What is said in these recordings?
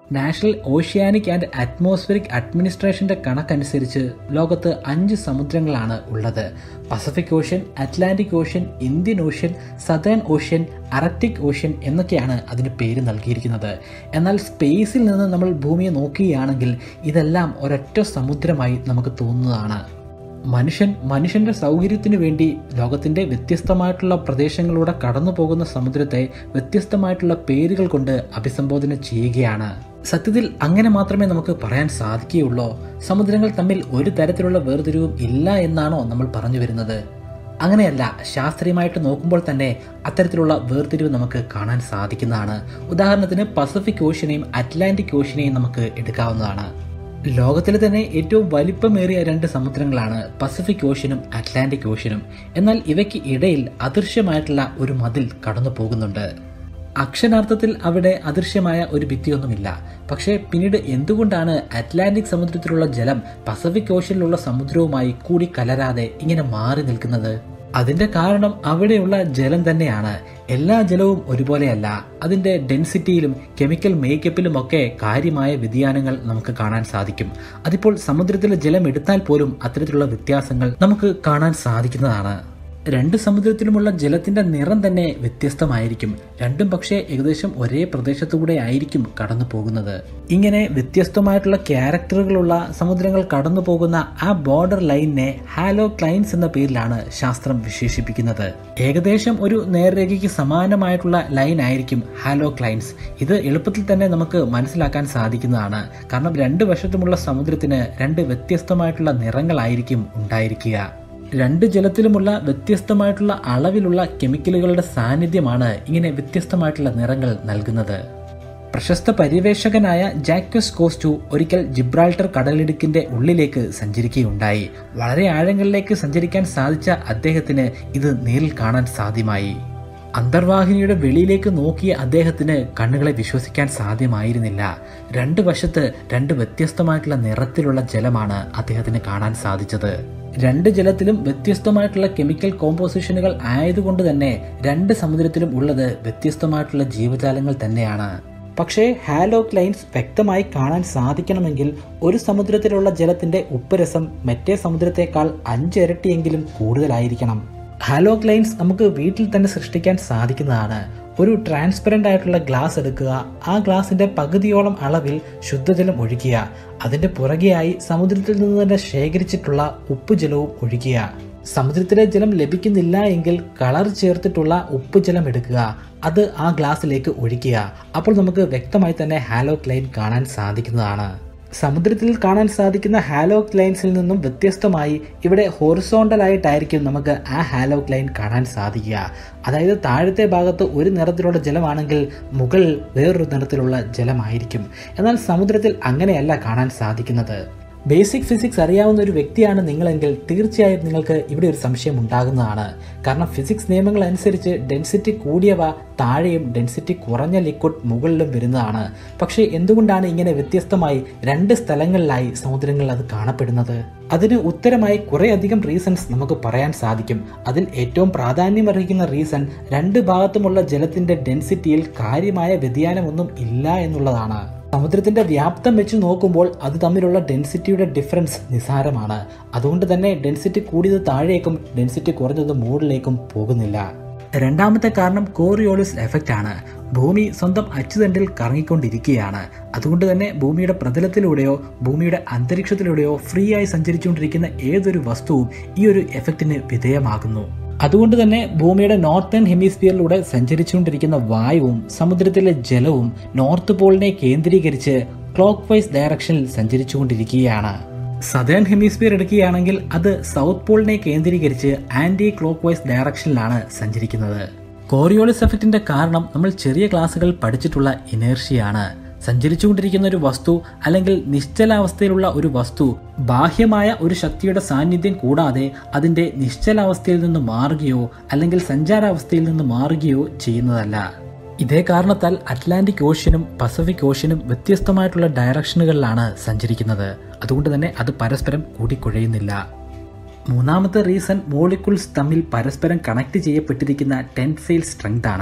national oceanic and atmospheric അഡ്മിനിസ്ട്രേഷന്റെ കണക്കനുസരിച്ച് ലോകത്ത് അഞ്ച് സമുദ്രങ്ങളാണ് ഉള്ളത് Pacific ocean Atlantic ocean Indian ocean southern ocean arctic ocean എന്നൊക്കെയാണ് അതിന് പേര് നൽകിയിരിക്കുന്നത് എന്നാൽ സ്പേസിൽ നിന്ന് നമ്മൾ ഭൂമിയെ നോക്കുകയാണെങ്കിൽ ഇതെല്ലാം ഒരൊറ്റ സമുദ്രമായി നമുക്ക് തോന്നുന്നതാണ് മനുഷ്യൻ മനുഷ്യന്റെ സൗകര്യത്തിനു വേണ്ടി ലോകത്തിന്റെ വ്യത്യസ്തമായിട്ടുള്ള പ്രദേശങ്ങളിലൂടെ കടന്നു പോകുന്ന സമുദ്രത്തെ വ്യത്യസ്തമായിട്ടുള്ള പേരുകൾ കൊണ്ട് അഭിസംബോധന ചെയ്യുകയാണ് സത്യത്തിൽ അങ്ങനെ മാത്രമേ നമുക്ക് പറയാൻ സാധിക്കുകയുള്ളൂ സമുദ്രങ്ങൾ തമ്മിൽ ഒരു തരത്തിലുള്ള വേർതിരിവും ഇല്ല എന്നാണോ നമ്മൾ പറഞ്ഞു വരുന്നത് അങ്ങനെയല്ല ശാസ്ത്രീയമായിട്ട് നോക്കുമ്പോൾ തന്നെ അത്തരത്തിലുള്ള വേർതിരിവ് നമുക്ക് കാണാൻ സാധിക്കുന്നതാണ് ഉദാഹരണത്തിന് പസഫിക് ഓഷ്യനെയും അറ്റ്ലാന്റിക് ഓഷ്യനെയും നമുക്ക് എടുക്കാവുന്നതാണ് ലോകത്തിലെ തന്നെ ഏറ്റവും വലിപ്പമേറിയ രണ്ട് സമുദ്രങ്ങളാണ് പസഫിക് ഓഷ്യനും അറ്റ്ലാന്റിക് ഓഷ്യനും എന്നാൽ ഇവയ്ക്ക് ഇടയിൽ അദൃശ്യമായിട്ടുള്ള ഒരു മതിൽ കടന്നു പോകുന്നുണ്ട് അക്ഷരാർത്ഥത്തിൽ അവിടെ അദൃശ്യമായ ഒരു ഭിത്തിയൊന്നുമില്ല പക്ഷേ പിന്നീട് എന്തുകൊണ്ടാണ് അറ്റ്ലാന്റിക് സമുദ്രത്തിലുള്ള ജലം പസഫിക് ഓഷ്യനിലുള്ള സമുദ്രവുമായി കൂടി കലരാതെ ഇങ്ങനെ മാറി നിൽക്കുന്നത് അതിന്റെ കാരണം അവിടെയുള്ള ജലം തന്നെയാണ് എല്ലാ ജലവും ഒരുപോലെയല്ല അതിന്റെ ഡെൻസിറ്റിയിലും കെമിക്കൽ മേക്കപ്പിലും ഒക്കെ കാര്യമായ വ്യതിയാനങ്ങൾ നമുക്ക് കാണാൻ സാധിക്കും അതിപ്പോൾ സമുദ്രത്തിലെ ജലം എടുത്താൽ പോലും അത്തരത്തിലുള്ള വ്യത്യാസങ്ങൾ നമുക്ക് കാണാൻ സാധിക്കുന്നതാണ് രണ്ട് സമുദ്രത്തിലുമുള്ള ജലത്തിന്റെ നിറം തന്നെ വ്യത്യസ്തമായിരിക്കും രണ്ടും പക്ഷേ ഏകദേശം ഒരേ പ്രദേശത്തുകൂടെ ആയിരിക്കും കടന്നു പോകുന്നത് ഇങ്ങനെ വ്യത്യസ്തമായിട്ടുള്ള ക്യാരക്ടറുകളുള്ള സമുദ്രങ്ങൾ കടന്നു പോകുന്ന ആ ബോർഡർ ലൈനിനെ ഹാലോ ക്ലൈൻസ് എന്ന പേരിലാണ് ശാസ്ത്രം വിശേഷിപ്പിക്കുന്നത് ഏകദേശം ഒരു നേർരേഖയ്ക്ക് സമാനമായിട്ടുള്ള ലൈൻ ആയിരിക്കും ഹാലോ ക്ലൈൻസ് ഇത് എളുപ്പത്തിൽ തന്നെ നമുക്ക് മനസ്സിലാക്കാൻ സാധിക്കുന്നതാണ് കാരണം രണ്ട് വശത്തുമുള്ള സമുദ്രത്തിന് രണ്ട് വ്യത്യസ്തമായിട്ടുള്ള നിറങ്ങളായിരിക്കും ഉണ്ടായിരിക്കുക രണ്ട് ജലത്തിലുമുള്ള വ്യത്യസ്തമായിട്ടുള്ള അളവിലുള്ള കെമിക്കലുകളുടെ സാന്നിധ്യമാണ് ഇങ്ങനെ വ്യത്യസ്തമായിട്ടുള്ള നിറങ്ങൾ നൽകുന്നത് പ്രശസ്ത പര്യവേഷകനായ ജാക്വസ് കോസ്റ്റു ഒരിക്കൽ ജിബ്രാൾട്ടർ കടലിടുക്കിന്റെ ഉള്ളിലേക്ക് സഞ്ചരിക്കുകയുണ്ടായി വളരെ ആഴങ്ങളിലേക്ക് സഞ്ചരിക്കാൻ സാധിച്ച അദ്ദേഹത്തിന് ഇത് നേരിൽ കാണാൻ സാധ്യമായി അന്തർവാഹിനിയുടെ വെളിയിലേക്ക് നോക്കിയ അദ്ദേഹത്തിന് കണ്ണുകളെ വിശ്വസിക്കാൻ സാധ്യമായിരുന്നില്ല രണ്ട് വശത്ത് രണ്ട് വ്യത്യസ്തമായിട്ടുള്ള നിറത്തിലുള്ള ജലമാണ് അദ്ദേഹത്തിന് കാണാൻ സാധിച്ചത് രണ്ട് ജലത്തിലും വ്യത്യസ്തമായിട്ടുള്ള കെമിക്കൽ കോമ്പോസിഷനുകൾ ആയതുകൊണ്ട് തന്നെ രണ്ട് സമുദ്രത്തിലും ഉള്ളത് വ്യത്യസ്തമായിട്ടുള്ള ജീവജാലങ്ങൾ തന്നെയാണ് പക്ഷേ ഹാലോ ക്ലൈൻസ് വ്യക്തമായി കാണാൻ സാധിക്കണമെങ്കിൽ ഒരു സമുദ്രത്തിലുള്ള ജലത്തിന്റെ ഉപ്പുരസം മറ്റേ സമുദ്രത്തെക്കാൾ അഞ്ചിരട്ടിയെങ്കിലും കൂടുതലായിരിക്കണം ഹാലോ ക്ലൈൻസ് നമുക്ക് വീട്ടിൽ തന്നെ സൃഷ്ടിക്കാൻ സാധിക്കുന്നതാണ് ഒരു ട്രാൻസ്പെറൻ്റ് ആയിട്ടുള്ള ഗ്ലാസ് എടുക്കുക ആ ഗ്ലാസിന്റെ പകുതിയോളം അളവിൽ ശുദ്ധജലം ഒഴിക്കുക അതിന്റെ പുറകെയായി സമുദ്രത്തിൽ നിന്ന് തന്നെ ശേഖരിച്ചിട്ടുള്ള ഉപ്പുജലവും ഒഴിക്കുക സമുദ്രത്തിലെ ജലം ലഭിക്കുന്നില്ല എങ്കിൽ കളർ ചേർത്തിട്ടുള്ള ഉപ്പുജലം എടുക്കുക അത് ആ ഗ്ലാസ്സിലേക്ക് ഒഴിക്കുക അപ്പോൾ നമുക്ക് വ്യക്തമായി തന്നെ ഹാലോ ക്ലൈൻ കാണാൻ സാധിക്കുന്നതാണ് സമുദ്രത്തിൽ കാണാൻ സാധിക്കുന്ന ഹാലോ ക്ലൈൻസിൽ നിന്നും വ്യത്യസ്തമായി ഇവിടെ ഹൊറിസോണ്ടൽ ആയിട്ടായിരിക്കും നമുക്ക് ആ ഹാലോ ക്ലൈൻ കാണാൻ സാധിക്കുക അതായത് താഴത്തെ ഭാഗത്ത് ഒരു നിറത്തിലുള്ള ജലമാണെങ്കിൽ മുകളിൽ വേറൊരു നിറത്തിലുള്ള ജലമായിരിക്കും എന്നാൽ സമുദ്രത്തിൽ അങ്ങനെയല്ല കാണാൻ സാധിക്കുന്നത് ബേസിക് ഫിസിക്സ് അറിയാവുന്ന ഒരു വ്യക്തിയാണ് നിങ്ങളെങ്കിൽ തീർച്ചയായും നിങ്ങൾക്ക് ഇവിടെ ഒരു സംശയം ഉണ്ടാകുന്നതാണ് കാരണം ഫിസിക്സ് നിയമങ്ങൾ അനുസരിച്ച് ഡെൻസിറ്റി കൂടിയവ താഴെയും ഡെൻസിറ്റി കുറഞ്ഞ ലിക്വിഡ് മുകളിലും വരുന്നതാണ് പക്ഷേ എന്തുകൊണ്ടാണ് ഇങ്ങനെ വ്യത്യസ്തമായി രണ്ട് സ്ഥലങ്ങളിലായി സമുദ്രങ്ങളിൽ അത് കാണപ്പെടുന്നത് അതിന് ഉത്തരമായി കുറേയധികം റീസൺസ് നമുക്ക് പറയാൻ സാധിക്കും അതിൽ ഏറ്റവും പ്രാധാന്യമർഹിക്കുന്ന റീസൺ രണ്ട് ഭാഗത്തുമുള്ള ജലത്തിന്റെ ഡെൻസിറ്റിയിൽ കാര്യമായ വ്യതിയാനമൊന്നും ഇല്ല എന്നുള്ളതാണ് സമുദ്രത്തിന്റെ വ്യാപ്തം വെച്ച് നോക്കുമ്പോൾ അത് തമ്മിലുള്ള ഡെൻസിറ്റിയുടെ ഡിഫറൻസ് നിസാരമാണ് അതുകൊണ്ട് തന്നെ ഡെൻസിറ്റി കൂടിയത് താഴേക്കും ഡെൻസിറ്റി കുറഞ്ഞത് മുകളിലേക്കും പോകുന്നില്ല രണ്ടാമത്തെ കാരണം കോറിയോളിസ് എഫക്റ്റ് ആണ് ഭൂമി സ്വന്തം അച്ചുതണ്ടിൽ കറങ്ങിക്കൊണ്ടിരിക്കുകയാണ് അതുകൊണ്ട് തന്നെ ഭൂമിയുടെ പ്രതലത്തിലൂടെയോ ഭൂമിയുടെ അന്തരീക്ഷത്തിലൂടെയോ ഫ്രീ ആയി സഞ്ചരിച്ചുകൊണ്ടിരിക്കുന്ന ഏതൊരു വസ്തുവും ഈ ഒരു എഫക്റ്റിന് വിധേയമാകുന്നു അതുകൊണ്ട് തന്നെ ഭൂമിയുടെ നോർത്തേൺ ഹെമിസ്ഫിയറിലൂടെ സഞ്ചരിച്ചുകൊണ്ടിരിക്കുന്ന വായുവും സമുദ്രത്തിലെ ജലവും നോർത്ത് പോളിനെ കേന്ദ്രീകരിച്ച് ക്ലോക്ക് വൈസ് ഡയറക്ഷനിൽ സഞ്ചരിച്ചുകൊണ്ടിരിക്കുകയാണ് സദേൺ ഹെമിസ്ഫിയർ എടുക്കുകയാണെങ്കിൽ അത് സൗത്ത് പോളിനെ കേന്ദ്രീകരിച്ച് ആന്റി ക്ലോക്ക് വൈസ് ഡയറക്ഷനിലാണ് സഞ്ചരിക്കുന്നത് കോറിയോളിസ് എഫക്റ്റിന്റെ കാരണം നമ്മൾ ചെറിയ ക്ലാസ്സുകൾ പഠിച്ചിട്ടുള്ള ഇനേർഷ്യയാണ് സഞ്ചരിച്ചുകൊണ്ടിരിക്കുന്ന ഒരു വസ്തു അല്ലെങ്കിൽ നിശ്ചലാവസ്ഥയിലുള്ള ഒരു വസ്തു ബാഹ്യമായ ഒരു ശക്തിയുടെ സാന്നിധ്യം കൂടാതെ അതിന്റെ നിശ്ചലാവസ്ഥയിൽ നിന്ന് മാറുകയോ അല്ലെങ്കിൽ സഞ്ചാരാവസ്ഥയിൽ നിന്ന് മാറുകയോ ചെയ്യുന്നതല്ല ഇതേ കാരണത്താൽ അറ്റ്ലാന്റിക് ഓഷ്യനും പസഫിക് ഓഷ്യനും വ്യത്യസ്തമായിട്ടുള്ള ഡയറക്ഷനുകളിലാണ് സഞ്ചരിക്കുന്നത് അതുകൊണ്ട് തന്നെ അത് പരസ്പരം കൂടിക്കുഴയുന്നില്ല മൂന്നാമത്തെ റീസൺ മോളിക്കുൾസ് തമ്മിൽ പരസ്പരം കണക്ട് ചെയ്യപ്പെട്ടിരിക്കുന്ന ടെൻസൈൽ സ്ട്രെങ്ത് ആണ്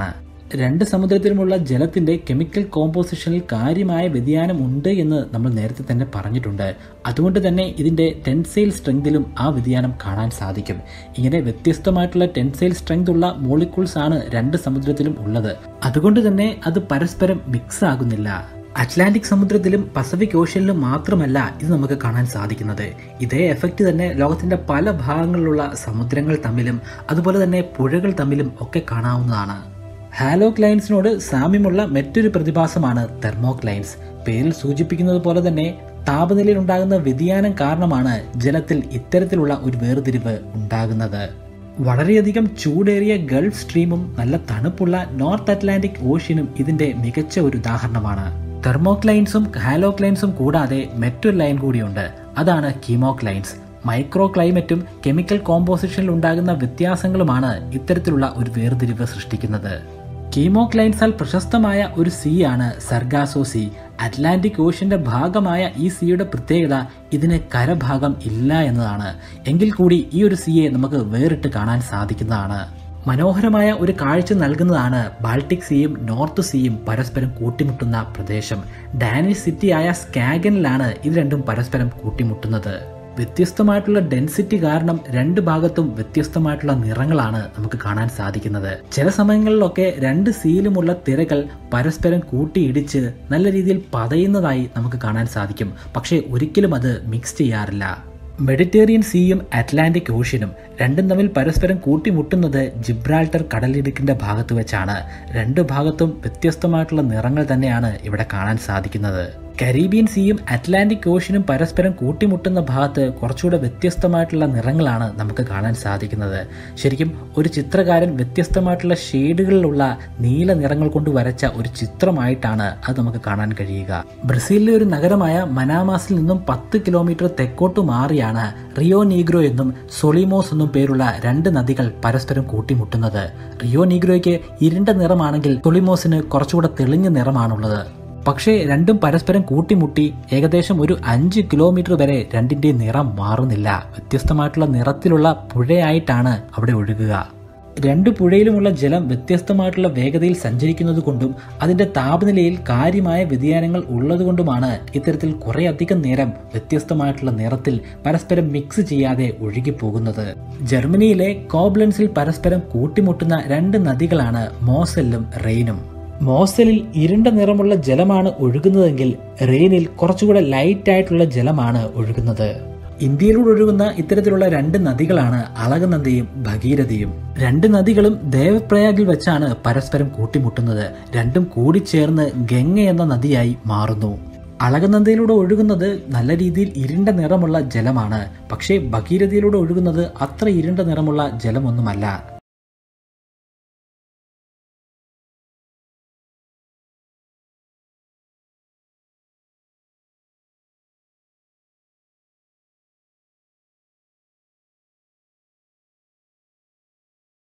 രണ്ട് സമുദ്രത്തിലുമുള്ള ജലത്തിന്റെ കെമിക്കൽ കോമ്പോസിഷനിൽ കാര്യമായ വ്യതിയാനം ഉണ്ട് എന്ന് നമ്മൾ നേരത്തെ തന്നെ പറഞ്ഞിട്ടുണ്ട് അതുകൊണ്ട് തന്നെ ഇതിന്റെ ടെൻസൈൽ സ്ട്രെങ്തിലും ആ വ്യതിയാനം കാണാൻ സാധിക്കും ഇങ്ങനെ വ്യത്യസ്തമായിട്ടുള്ള ടെൻസൈൽ സ്ട്രെങ്ത് ഉള്ള മോളിക്യൂൾസ് ആണ് രണ്ട് സമുദ്രത്തിലും ഉള്ളത് അതുകൊണ്ട് തന്നെ അത് പരസ്പരം മിക്സ് ആകുന്നില്ല അറ്റ്ലാന്റിക് സമുദ്രത്തിലും പസഫിക് ഓഷ്യനിലും മാത്രമല്ല ഇത് നമുക്ക് കാണാൻ സാധിക്കുന്നത് ഇതേ എഫക്റ്റ് തന്നെ ലോകത്തിന്റെ പല ഭാഗങ്ങളിലുള്ള സമുദ്രങ്ങൾ തമ്മിലും അതുപോലെ തന്നെ പുഴകൾ തമ്മിലും ഒക്കെ കാണാവുന്നതാണ് ഹാലോക്ലൈൻസിനോട് സാമ്യമുള്ള മറ്റൊരു പ്രതിഭാസമാണ് തെർമോക്ലൈൻസ് പേരിൽ സൂചിപ്പിക്കുന്നത് പോലെ തന്നെ താപനിലയിൽ ഉണ്ടാകുന്ന വ്യതിയാനം കാരണമാണ് ജലത്തിൽ ഇത്തരത്തിലുള്ള ഒരു വേർതിരിവ് ഉണ്ടാകുന്നത് വളരെയധികം ചൂടേറിയ ഗൾഫ് സ്ട്രീമും നല്ല തണുപ്പുള്ള നോർത്ത് അറ്റ്ലാന്റിക് ഓഷ്യനും ഇതിന്റെ മികച്ച ഒരു ഉദാഹരണമാണ് തെർമോക്ലൈൻസും ഹാലോക്ലൈൻസും കൂടാതെ മറ്റൊരു ലൈൻ കൂടിയുണ്ട് അതാണ് കീമോക്ലൈൻസ് മൈക്രോ ക്ലൈമറ്റും കെമിക്കൽ കോമ്പോസിഷനിൽ ഉണ്ടാകുന്ന വ്യത്യാസങ്ങളുമാണ് ഇത്തരത്തിലുള്ള ഒരു വേർതിരിവ് സൃഷ്ടിക്കുന്നത് കീമോക്ലൈൻസാൽ പ്രശസ്തമായ ഒരു സീ ആണ് സർഗാസോ സീ അറ്റ്ലാന്റിക് ഓഷ്യന്റെ ഭാഗമായ ഈ സീയുടെ പ്രത്യേകത ഇതിന് കരഭാഗം ഇല്ല എന്നതാണ് എങ്കിൽ കൂടി ഈ ഒരു സീയെ നമുക്ക് വേറിട്ട് കാണാൻ സാധിക്കുന്നതാണ് മനോഹരമായ ഒരു കാഴ്ച നൽകുന്നതാണ് ബാൾട്ടിക് സീയും നോർത്ത് സീയും പരസ്പരം കൂട്ടിമുട്ടുന്ന പ്രദേശം ഡാനിഷ് സിറ്റിയായ സ്കാഗനിലാണ് ഇത് രണ്ടും പരസ്പരം കൂട്ടിമുട്ടുന്നത് വ്യത്യസ്തമായിട്ടുള്ള ഡെൻസിറ്റി കാരണം രണ്ട് ഭാഗത്തും വ്യത്യസ്തമായിട്ടുള്ള നിറങ്ങളാണ് നമുക്ക് കാണാൻ സാധിക്കുന്നത് ചില സമയങ്ങളിലൊക്കെ രണ്ട് സീലുമുള്ള തിരകൾ പരസ്പരം കൂട്ടിയിടിച്ച് നല്ല രീതിയിൽ പതയുന്നതായി നമുക്ക് കാണാൻ സാധിക്കും പക്ഷേ ഒരിക്കലും അത് മിക്സ് ചെയ്യാറില്ല മെഡിറ്റേറിയൻ സീയും അറ്റ്ലാന്റിക് ഓഷ്യനും രണ്ടും തമ്മിൽ പരസ്പരം കൂട്ടിമുട്ടുന്നത് ജിബ്രാൾട്ടർ കടലിടുക്കിന്റെ ഭാഗത്ത് വെച്ചാണ് രണ്ട് ഭാഗത്തും വ്യത്യസ്തമായിട്ടുള്ള നിറങ്ങൾ തന്നെയാണ് ഇവിടെ കാണാൻ സാധിക്കുന്നത് കരീബിയൻ സീയും അറ്റ്ലാന്റിക് ഓഷ്യനും പരസ്പരം കൂട്ടിമുട്ടുന്ന ഭാഗത്ത് കുറച്ചുകൂടെ വ്യത്യസ്തമായിട്ടുള്ള നിറങ്ങളാണ് നമുക്ക് കാണാൻ സാധിക്കുന്നത് ശരിക്കും ഒരു ചിത്രകാരൻ വ്യത്യസ്തമായിട്ടുള്ള ഷെയ്ഡുകളിലുള്ള നീല നിറങ്ങൾ കൊണ്ട് വരച്ച ഒരു ചിത്രമായിട്ടാണ് അത് നമുക്ക് കാണാൻ കഴിയുക ബ്രസീലിലെ ഒരു നഗരമായ മനാമാസിൽ നിന്നും പത്ത് കിലോമീറ്റർ തെക്കോട്ട് മാറിയാണ് റിയോ നീഗ്രോ എന്നും സൊളിമോസ് എന്നും പേരുള്ള രണ്ട് നദികൾ പരസ്പരം കൂട്ടിമുട്ടുന്നത് റിയോ നീഗ്രോയ്ക്ക് ഇരുണ്ട നിറമാണെങ്കിൽ സൊളിമോസിന് കുറച്ചുകൂടെ തെളിഞ്ഞ നിറമാണുള്ളത് പക്ഷേ രണ്ടും പരസ്പരം കൂട്ടിമുട്ടി ഏകദേശം ഒരു അഞ്ച് കിലോമീറ്റർ വരെ രണ്ടിന്റെ നിറം മാറുന്നില്ല വ്യത്യസ്തമായിട്ടുള്ള നിറത്തിലുള്ള പുഴയായിട്ടാണ് അവിടെ ഒഴുകുക രണ്ട് പുഴയിലുമുള്ള ജലം വ്യത്യസ്തമായിട്ടുള്ള വേഗതയിൽ സഞ്ചരിക്കുന്നത് കൊണ്ടും അതിന്റെ താപനിലയിൽ കാര്യമായ വ്യതിയാനങ്ങൾ ഉള്ളതുകൊണ്ടുമാണ് ഇത്തരത്തിൽ കുറേയധികം നേരം വ്യത്യസ്തമായിട്ടുള്ള നിറത്തിൽ പരസ്പരം മിക്സ് ചെയ്യാതെ ഒഴുകിപ്പോകുന്നത് ജർമ്മനിയിലെ കോബ്ലൻസിൽ പരസ്പരം കൂട്ടിമുട്ടുന്ന രണ്ട് നദികളാണ് മോസെല്ലും റെയിനും മോസലിൽ ഇരുണ്ട നിറമുള്ള ജലമാണ് ഒഴുകുന്നതെങ്കിൽ റെയിനിൽ കുറച്ചുകൂടെ ലൈറ്റ് ആയിട്ടുള്ള ജലമാണ് ഒഴുകുന്നത് ഇന്ത്യയിലൂടെ ഒഴുകുന്ന ഇത്തരത്തിലുള്ള രണ്ട് നദികളാണ് അളകനന്ദയും ഭഗീരഥയും രണ്ട് നദികളും ദേവപ്രയാഗിൽ വെച്ചാണ് പരസ്പരം കൂട്ടിമുട്ടുന്നത് രണ്ടും കൂടിച്ചേർന്ന് ഗംഗ എന്ന നദിയായി മാറുന്നു അളകനന്ദയിലൂടെ ഒഴുകുന്നത് നല്ല രീതിയിൽ ഇരുണ്ട നിറമുള്ള ജലമാണ് പക്ഷേ ഭഗീരഥയിലൂടെ ഒഴുകുന്നത് അത്ര ഇരുണ്ട നിറമുള്ള ജലമൊന്നുമല്ല